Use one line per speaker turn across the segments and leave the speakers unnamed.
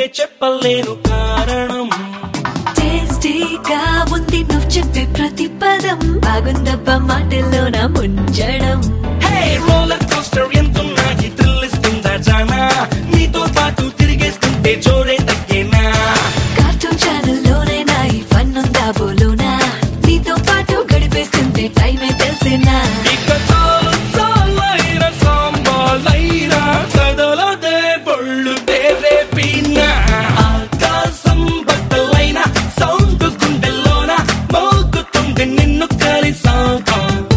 అంటే చెప్పలేను కారణం
టేస్టీగా ఉంది నువ్వు చెప్పే ప్రతి పదం బాగుందబ్బా మాటల్లోన ముంచడం
హే రోలర్ కోస్టర్ ఎంతున్నా ఈ థ్రిల్ ఇస్తుందా జానా నీతో పాటు తిరిగేస్తుంటే జోరే తగ్గేనా
కార్టూన్ ఛానల్లోనైనా ఈ ఫన్ ఉందా బోలోనా నీతో పాటు గడిపేస్తుంటే టైమే తెలిసేనా
ఇక చాలు చాలైన సాంబాలైనా కదలదే బొళ్ళు తేరే పీనా ఆకాశం బద్దలైన సౌండ్ గుండెల్లోన మోగుతుంది నిన్ను కలిసాక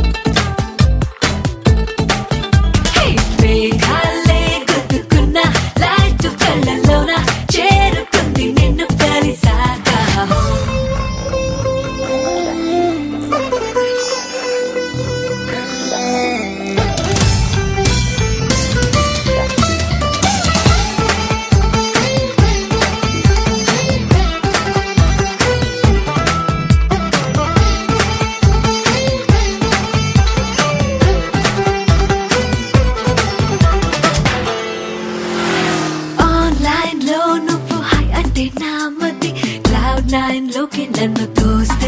హే, మేఘాలే గుద్దుకున్న లైట్ కళ్ళల్లోన చేరుకుంది నిన్ను కలిసాక ఆన్లైన్ లో నువ్వు హై అంటే నా మతి క్లౌడ్ నైన్ లోకి నన్ను తోస్తే